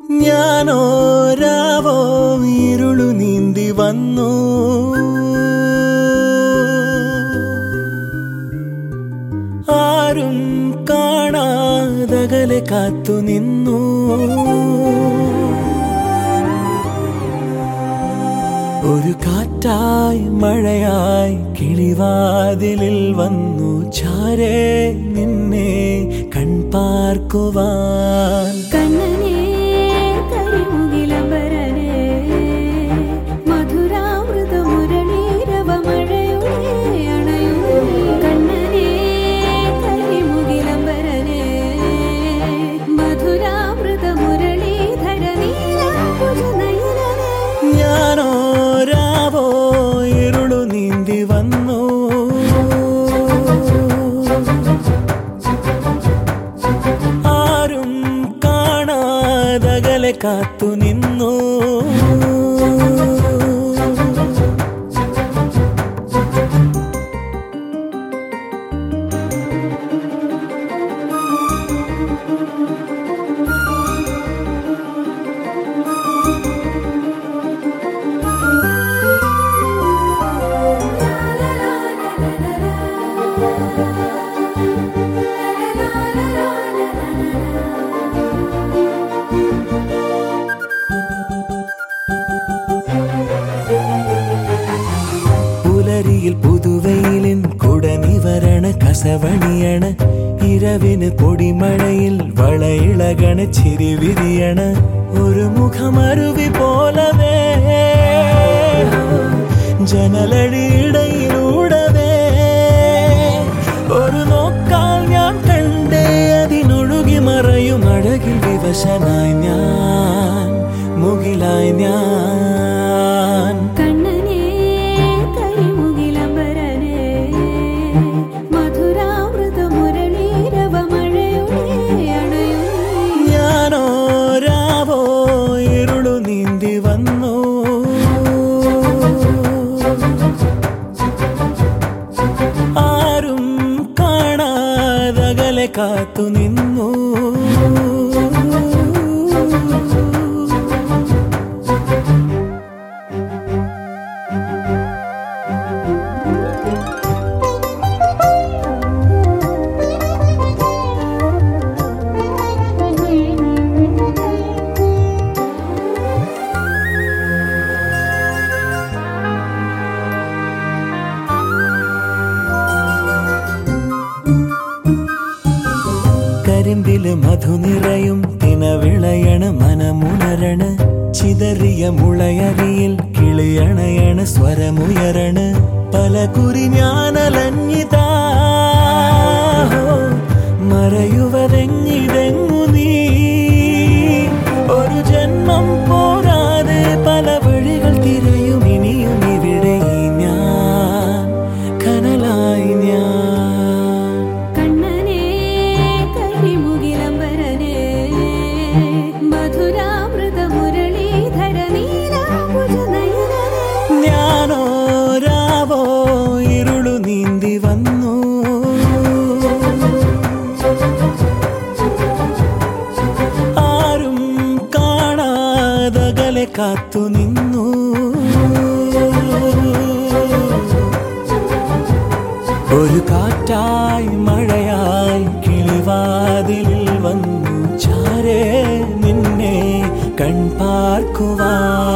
ഞാനോ രാവോ ഇരുളു നീന്തി വന്നു ആരും കാണാതകലെ കാത്തു നിന്നു ഒരു കാറ്റായി മഴയായി കിളിവാതിലിൽ വന്നു ചാരേ നിന്നെ കൺപാർക്കുവാൻ കണ്ണനേ കരിമുകിലംബരനേ മധുരാമൃത മുരളീരവ മഴയുടെ അണയുന്നേ കണ്ണനേ കരിമുകിലംബരനേ മധുരാമൃത മുരളീധര നീരാംബുജനയനനേ ഞാനോ രാവോ ഇരുളു നീന്തി വന്നു ആരും കാണാതകലെ കാത്തു നിന്നു പുലരിയിൽ പുതുവെയിലിൻ കുടനിവരണ കസവണിയണ് ഇരവിന് പൊടിമഴയിൽ വളയിളകണ ചിരിവിരിയണ് ഒരു മുഖമരുവി പോലവേ ജനലഴിയിടയിലൂടവേ ഒരു നോക്കാൽ ഞാൻ കണ്ടേ അതിനൊഴുകി മറയും അഴകിൽ വിവശനായി ഞാൻ മുകിലായി ഞാൻ കണ്ണനേ കരിമുകിലംബരനേ മധുരാമൃത മുരളീരവ മഴയുടെ അണയുന്നേ ഞാനോ രാവോ ഇരുളു നീന്തി വന്നു ആരും കാണാതകലെ കാത്തു നിന്നു കരിമ്പില് മധു നിറയും തിനവിളയണ് മനമുണരണ് ചിതറിയ മുളയരിയിൽ കിളിയണയണ് സ്വരമുയരണ് പല കുറി ഞാനലഞ്ഞിതാ മറയുവതെങ്ങിതെങ്ങു നീ ഒരു ജന്മം പോരാതെ പല വഴികൾ തിരയും ഇനിയും ഇവിടെ ഞാൻ കനലായി ഞാൻ കണ്ണനേ കരിമുകിലംബരനേ മധുരാമൃത മുരളീധര നീരാംബുജനയനനേ ഞാനോ രാവോ ഇരുളു നീന്തി വന്നു ആരും കാണാതകലെ കാത്തു നിന്നു ഒരു കാറ്റായി മഴയായി കിളിവാതിലിൽ വന്നു ചാരേ നിന്നെ കൺപാർക്കുവാൻ